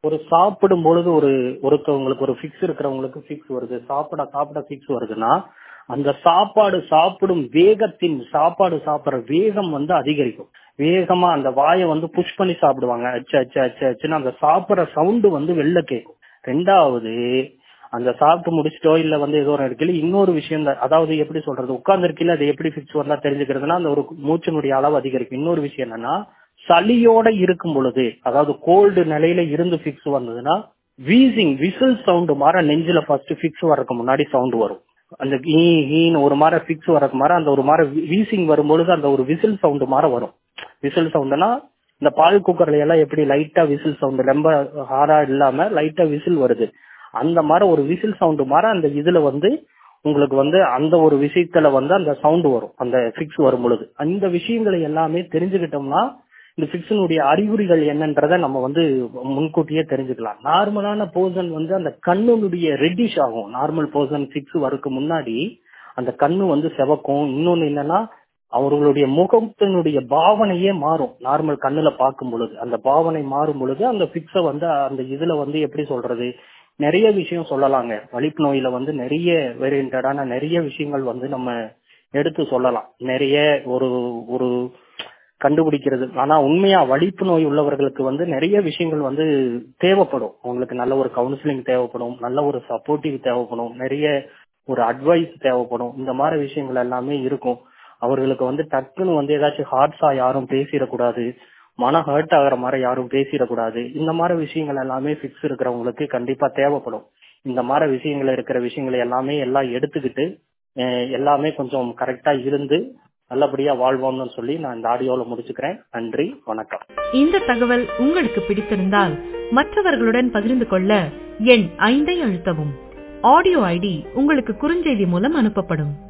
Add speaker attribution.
Speaker 1: ஒரு சாப்பிடும் பொழுது ஒரு ஒருத்தவங்களுக்கு ஒரு ஃபிக்ஸ் இருக்கிறவங்களுக்கு ஃபிக்ஸ் வருது சாப்பிட சாப்பிட ஃபிக்ஸ் வருதுன்னா அந்த சாப்பாடு சாப்பிடும் வேகத்தின் சாப்பாடு சாப்பிடுற வேகம் வந்து அதிகரிக்கும் வேகமா அந்த வாயை வந்து புஷ் பண்ணி சாப்பிடுவாங்க அச்சு அச்சு அச்சு அச்சுன்னு அந்த சாப்பிடுற சவுண்டு வந்து வெளில கேட்கும் ரெண்டாவது அந்த சாப்பிட்டு முடிச்சிட்டோ இல்ல வந்து ஏதோ ஒரு இருக்கல இன்னொரு விஷயம் தான் அதாவது எப்படி சொல்றது உட்கார்ந்து இருக்கல அது எப்படி ஃபிக்ஸ் வந்தா தெரிஞ்சுக்கிறதுனா அந்த ஒரு மூச்சினுடைய அளவு அதிகரிக்கும் இன்னொரு விஷயம் என்னன்னா சளியோட இருக்கும் பொழுது அதாவது கோல்டு நிலையில இருந்து ஃபிக்ஸ் வந்ததுன்னா வீசிங் விசில் சவுண்டு மாற நெஞ்சில ஃபர்ஸ்ட் ஃபிக்ஸ் வர்றதுக்கு முன்னாடி சவுண்ட் வரும் அந்த ஈ ஈன்னு ஒரு மாதிரி ஃபிக்ஸ் வரக்கு மாதிரி அந்த ஒரு மாதிரி வீசிங் வரும்பொழுது அந்த ஒரு விசில் சவுண்டு மாதிரி வரும் விசில் சவுண்டுனா இந்த பால் குக்கர்ல எல்லாம் எப்படி லைட்டா விசில் சவுண்டு ரொம்ப ஹாரா இல்லாம லைட்டா விசில் வருது அந்த மாதிரி ஒரு விசில் சவுண்டு மாதிரி அந்த இதுல வந்து உங்களுக்கு வந்து அந்த ஒரு விஷயத்துல வந்து அந்த சவுண்டு வரும் அந்த ஃபிக்ஸ் வரும் பொழுது அந்த விஷயங்களை எல்லாமே தெரிஞ்சுக்கிட்டோம்னா இந்த ஃபிக்ஸனுடைய அறிகுறிகள் என்னன்றத நம்ம வந்து முன்கூட்டியே தெரிஞ்சுக்கலாம் நார்மலான போர்சன் வந்து அந்த கண்ணுடைய ரெட்டிஷ் ஆகும் நார்மல் போர்சன் ஃபிக்ஸ் வரக்கு முன்னாடி அந்த கண்ணு வந்து செவக்கும் இன்னொன்னு என்னன்னா அவர்களுடைய முகத்தினுடைய பாவனையே மாறும் நார்மல் கண்ணுல பார்க்கும் பொழுது அந்த பாவனை மாறும் பொழுது அந்த பிக்ஸ வந்து அந்த இதுல வந்து எப்படி சொல்றது நிறைய விஷயம் சொல்லலாங்க வலிப்பு நோயில வந்து நிறைய வேரியன்டான நிறைய விஷயங்கள் வந்து நம்ம எடுத்து சொல்லலாம் நிறைய ஒரு ஒரு கண்டுபிடிக்கிறது ஆனா உண்மையா வலிப்பு நோய் உள்ளவர்களுக்கு வந்து நிறைய விஷயங்கள் வந்து தேவைப்படும் அவங்களுக்கு நல்ல ஒரு கவுன்சிலிங் தேவைப்படும் நல்ல ஒரு சப்போர்ட்டிவ் தேவைப்படும் நிறைய ஒரு அட்வைஸ் தேவைப்படும் இந்த மாதிரி விஷயங்கள் எல்லாமே இருக்கும் அவர்களுக்கு வந்து டக்குன்னு வந்து ஏதாச்சும் ஹார்ட்ஸா யாரும் பேசிடக்கூடாது மன ஹர்ட் ஆகிற மாதிரி யாரும் பேசிடக்கூடாது இந்த மாதிரி விஷயங்கள் எல்லாமே ஃபிக்ஸ் இருக்கிறவங்களுக்கு கண்டிப்பா தேவைப்படும் இந்த மாதிரி விஷயங்கள் இருக்கிற விஷயங்களை எல்லாமே எல்லாம் எடுத்துக்கிட்டு எல்லாமே கொஞ்சம் கரெக்டா இருந்து நல்லபடியா வாழ்வோம்னு சொல்லி நான் இந்த ஆடியோல முடிச்சுக்கிறேன் நன்றி வணக்கம்
Speaker 2: இந்த தகவல் உங்களுக்கு பிடித்திருந்தால் மற்றவர்களுடன் பகிர்ந்து கொள்ள எண் ஐந்தை அழுத்தவும் ஆடியோ ஐடி உங்களுக்கு குறுஞ்செய்தி மூலம் அனுப்பப்படும்